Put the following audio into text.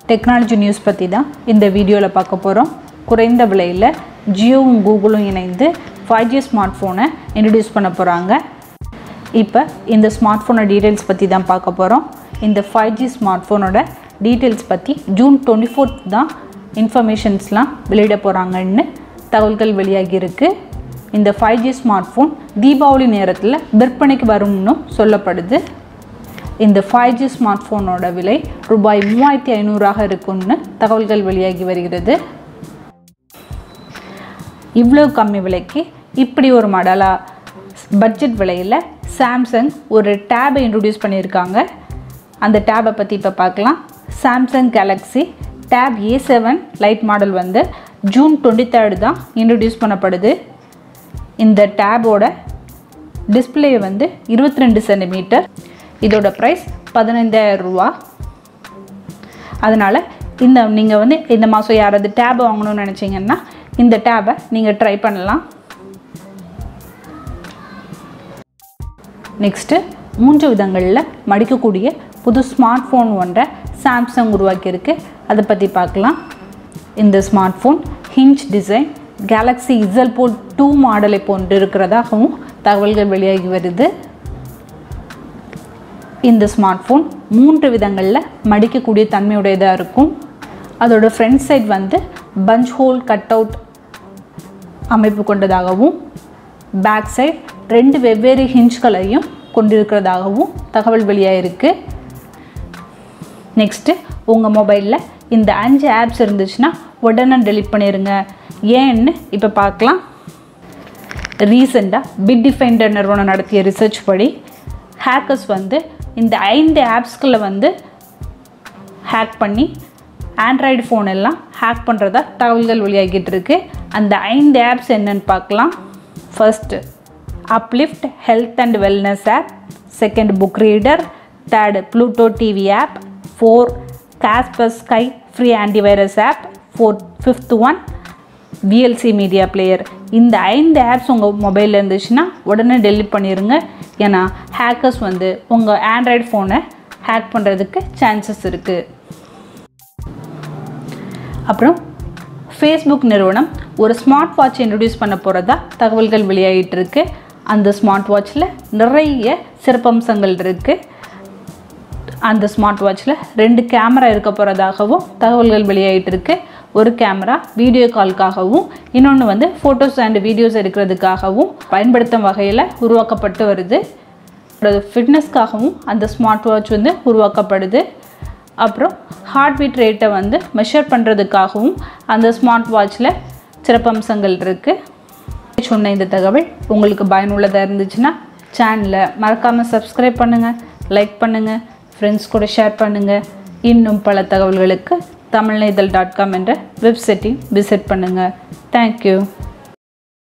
technology news பற்றி தான் இந்த வீடியோவில் பார்க்க போகிறோம் குறைந்த விலையில் ஜியோவும் கூகுளும் இணைந்து ஃபைவ் ஜி ஸ்மார்ட் ஃபோனை இன்ட்ரடியூஸ் பண்ண போகிறாங்க இப்போ இந்த ஸ்மார்ட் ஃபோனோட டீட்டெயில்ஸ் பற்றி தான் பார்க்க போகிறோம் இந்த ஃபைவ் ஜி ஸ்மார்ட் ஃபோனோட டீட்டெயில்ஸ் பற்றி ஜூன் டுவெண்ட்டி ஃபோர்த் தான் இன்ஃபர்மேஷன்ஸ்லாம் வெளியிட போகிறாங்கன்னு தகவல்கள் வெளியாகி இருக்கு இந்த five G smart phone Deepavali நேரத்தில் விற்பனைக்கு வரும்னு சொல்லப்படுது இந்த ஃபைவ் ஜி ஸ்மார்ட் ஃபோனோட விலை ரூபாய் மூவாயிரத்தி ஐநூறாக இருக்கும்னு தகவல்கள் வெளியாகி வருகிறது இவ்வளோ கம்மி விலைக்கு இப்படி ஒரு மாடலாக பட்ஜெட் விலையில் சாம்சங் ஒரு டேபை இன்ட்ரடியூஸ் பண்ணியிருக்காங்க அந்த டேபை பற்றி இப்போ பார்க்கலாம் Samsung Galaxy tab A seven lite model வந்து ஜூன் டுவெண்ட்டி தேர்டு தான் இன்ட்ரடியூஸ் பண்ணப்படுது இந்த டேபோட டிஸ்பிளே வந்து இருபத்தி ரெண்டு சென்டிமீட்டர் இதோட ப்ரைஸ் பதினைந்தாயிரம் ரூபா அதனால் இந்த நீங்கள் வந்து இந்த மாதம் யாராவது டேப் வாங்கணும்னு நினச்சிங்கன்னா இந்த டேபை நீங்கள் ட்ரை பண்ணலாம் நெக்ஸ்ட்டு மூன்று விதங்களில் மடிக்கக்கூடிய புது ஸ்மார்ட் ஃபோன் ஒன்றை சாம்சங் உருவாக்கியிருக்கு அதை பற்றி பார்க்கலாம் இந்த smart phone hinge design Galaxy Z fold two மாடலை போன்று இருக்கிறதாகவும் தகவல்கள் வெளியாகி வருது இந்த ஸ்மார்ட் ஃபோன் மூன்று விதங்களில் மடிக்கக்கூடிய தன்மையுடையதாக இருக்கும் அதோட ஃப்ரண்ட் சைட் வந்து பஞ்ச் ஹோல் கட் அவுட் அமைப்பு கொண்டதாகவும் பேக் சைட் ரெண்டு வெவ்வேறு ஹிஞ்ச்களையும் கொண்டிருக்கிறதாகவும் தகவல் வெளியாகிருக்கு நெக்ஸ்ட்டு உங்கள் மொபைலில் இந்த அஞ்சு ஆப்ஸ் இருந்துச்சுன்னா உடனே டெலிட் பண்ணிடுங்க ஏன்னு இப்போ பார்க்கலாம் ரீசெண்டாக பிட் டிஃபைண்டர் நிறுவனம் நடத்திய ரிசர்ச் படி ஹேக்கர்ஸ் வந்து இந்த ஐந்து ஆப்ஸ்களை வந்து ஹேக் பண்ணி ஆண்ட்ராய்டு ஃபோன் எல்லாம் ஹேக் பண்ணுறதா தகவல்கள் வெளியாகிட்டு இருக்கு அந்த ஐந்து ஆப்ஸ் என்னன்னு பார்க்கலாம் first uplift health and wellness app second book reader third Pluto TV app four Kaspersky free antivirus app four fifth one VLC media player இந்த ஐந்து ஆப்ஸ் உங்கள் மொபைலில் இருந்துச்சுன்னா உடனே டெலிட் பண்ணிடுங்க ஏன்னா ஹேக்கர்ஸ் வந்து உங்கள் ஆண்ட்ராய்டு ஃபோனை ஹேக் பண்ணுறதுக்கு சான்சஸ் இருக்குது அப்புறம் ஃபேஸ்புக் நிறுவனம் ஒரு ஸ்மார்ட் வாட்ச் இன்ட்ரடியூஸ் பண்ண போகிறதா தகவல்கள் வெளியாகிட்டு இருக்கு அந்த ஸ்மார்ட் வாட்சில் நிறைய சிறப்பம்சங்கள் இருக்குது அந்த ஸ்மார்ட் வாட்சில் ரெண்டு கேமரா இருக்க போகிறதாகவும் தகவல்கள் வெளியாகிட்டு இருக்கு ஒரு கேமரா வீடியோ கால்க்காகவும் இன்னொன்று வந்து ஃபோட்டோஸ் அண்ட் வீடியோஸ் எடுக்கிறதுக்காகவும் பயன்படுத்தும் வகையில் உருவாக்கப்பட்டு வருது ஃபிட்னஸ்க்காகவும் அந்த ஸ்மார்ட் வாட்ச் வந்து உருவாக்கப்படுது அப்புறம் ஹார்ட் பீட் ரேட்டை வந்து மெஷர் பண்ணுறதுக்காகவும் அந்த ஸ்மார்ட் வாட்சில் சிறப்பம்சங்கள் இருக்குது சொன்ன இந்த தகவல் உங்களுக்கு பயனுள்ளதாக இருந்துச்சுன்னா சேனலை மறக்காமல் சப்ஸ்கிரைப் பண்ணுங்கள் லைக் பண்ணுங்கள் ஃப்ரெண்ட்ஸ் கூட ஷேர் பண்ணுங்கள் இன்னும் பல தகவல்களுக்கு தமிழ்நெய்தல் டாட் காம் என்ற வெப்சைட்டையும் விசிட் பண்ணுங்கள் தேங்க்யூ